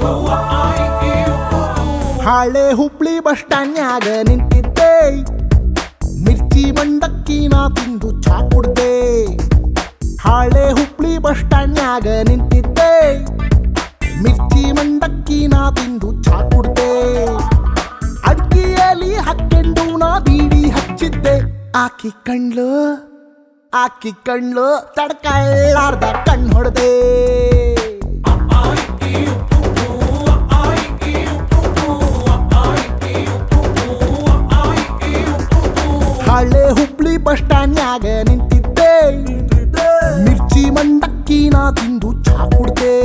ಹಾಳೆ ಹುಬ್ಳಿ ಬಸ್ ಸ್ಟ್ಯಾಂಡ್ನ್ಯಾಗ ನಿಂತಿದ್ದೆ ಮಿರ್ಚಿ ಮಂಡಕ್ಕಿ ನಾ ತಿಂದು ಚಾ ಕುಡ್ದೆ ಹಾಳೆ ಹುಬ್ಳಿ ಬಸ್ ಸ್ಟ್ಯಾಂಡ್ನ್ಯಾಗ ನಿಂತಿದ್ದೆ ಮಿರ್ಚಿ ಮಂಡಕ್ಕಿ ನಾ ತಿಂದು ಚಾ ಕುಡ್ದೆ ಅಡ್ಕಿಯಲ್ಲಿ ಹಾಕ್ಕೊಂಡು ನಾ ಬೀಡಿ ಹಚ್ಚಿದ್ದೆ ಆಕಿ ಕಣ್ಲು ಆಕಿ ಕಣ್ಲು ತಡ್ಕಳ್ಳಾರ್ದ ಕಣ್ ಹೊಡೆದೆ ಹಳೆ ಹುಬ್ಳಿ ಬಸ್ ಸ್ಟ್ಯಾಂಡ್ನ್ಯಾಗ ನಿಂತಿದ್ದೆ ಮಿರ್ಚಿ ಮಂಡಕ್ಕಿ ನಾ ತಿಂದು ಚಾ ಕುಡ್ದೆ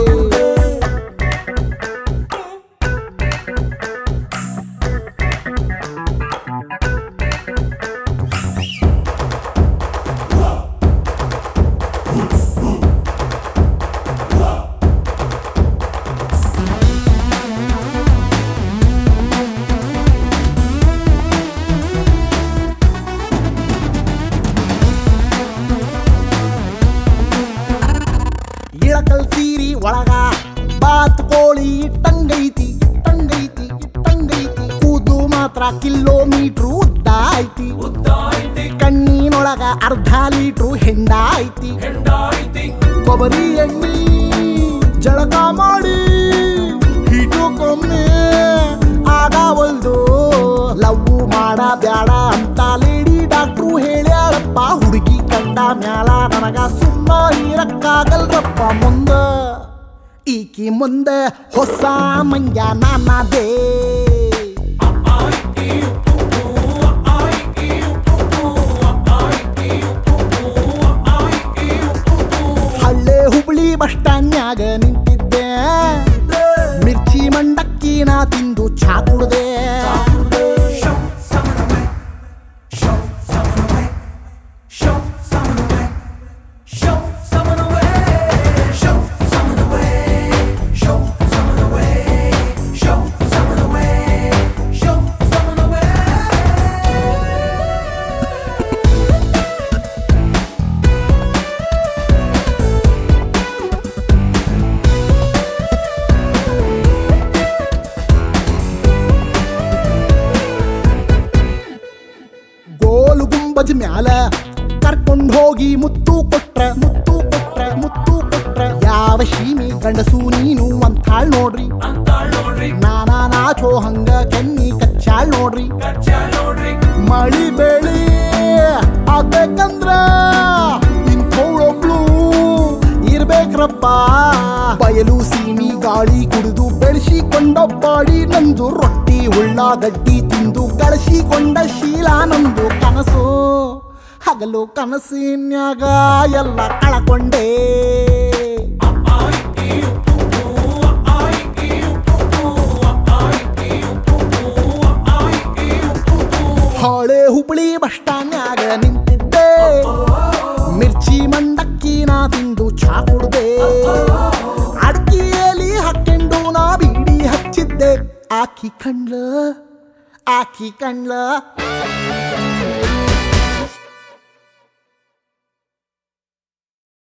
ಇಳಕಲ್ ಸೀರಿ ಒಳಗ ಬಾತ್ ಕೋಳಿ ಇಟ್ಟಂಗೈತಿ ಇಟ್ಟಂಗೈತಿ ಇಟ್ಟಂಗೈತಿ ಕೂದು ಮಾತ್ರ ಕಿಲೋಮೀಟ್ರು ಉದ್ದ ಐತಿ ಕಣ್ಣಿನೊಳಗ ಅರ್ಧ ಲೀಟ್ರು ಹೆಂಡ ಐತಿ ಕೊಬ್ಬರಿ ಎಣ್ಣಿ ಜಳಕ ಮಾಡಿ ಹಿಟುಕೊಮ್ಮೆ ಆಗವಲ್ದು ಲವ್ ಮಾಡ ಬ್ಯಾಡ ಅಂತ ಲೇಡಿ ಡಾಕ್ಟ್ರು ಹೇಳ್ಯಾಳಪ್ಪ ಹುಡುಗಿ ಕಂಡ ಮ್ಯಾಲ ನನಗ ಸುಮ್ಮ ಇರಕ್ಕಾಗಲ್ರಪ್ಪ ಮುಂದ ಈಕಿ ಮುಂದೆ ಹೊಸ ಮಂಗ್ಯ ನಾನದೇ ಹಳ್ಳೆ ಹುಬ್ಳಿ ಬಸ್ ಸ್ಟ್ಯಾಂಡ್ನ್ಯಾಗ ನಿಂತಿದ್ದೆ ಮಿರ್ಚಿ ಮಂಡಕ್ಕಿ ನಾ ತಿಂದು ಚಾ ಕುಡ್ದೆ ಗೋಲು ಗುಂಬಜ್ ಮ್ಯಾಲ ಕರ್ಕೊಂಡ್ ಹೋಗಿ ಮುತ್ತು ಕೊಟ್ರ ಮುತ್ತು ಕೊಟ್ರ ಮುತ್ತು ಕೊಟ್ರ ಯಾವ ಶೀಮಿ ಗಂಡಸು ನೀನು ಅಂತಾಳ್ ನೋಡ್ರಿ ನಾನಾ ನಾಚೋ ಹಂಗ ಕೆನ್ನಿ ಕಚ್ಚಾಳ್ ನೋಡ್ರಿ ಮಳಿ ಬೆಳಿ ಆಗ್ಬೇಕಂದ್ರ ಇಂಥವ್ಳೊಬ್ಳು ಇರ್ಬೇಕ್ರಪ್ಪ ಬಯಲು ಸೀಮಿ ಗಾಳಿ ಕುಡಿದು ಬೆಳೆಸಿಕೊಂಡೊಬ್ಬಾಡಿ ನಂದು ರೊಟ್ಟಿ ಉಳ್ಳಾಗಡ್ಡಿ ತಿಂದು ಗಳಿಸಿಕೊಂಡ ಶೀಲ ನಂದು ಕನಸು ಹಗಲು ಕನಸಿನ್ಯಾಗ ಎಲ್ಲ ಕಳಕೊಂಡೆ ಹಾಳೆ ಹುಬ್ಳಿ ಬಸ್ ಸ್ಟ್ಯಾಂಡ್ನ್ಯಾಗ ನಿಂತಿದ್ದೆ ಮಿರ್ಚಿ ಮಂಡಕ್ಕಿ ನಾ ತಿಂದು ಚಾ ಕುಡ್ದೆ ಅಡ್ಕಿಯಲ್ಲಿ ಹಾಕ್ಕೊಂಡು ನಾ ಬೀಡಿ ಹಚ್ಚಿದ್ದೆ ಆಕಿ ಕಣ್ಲ ಆಕಿ ಕಣ್ಲ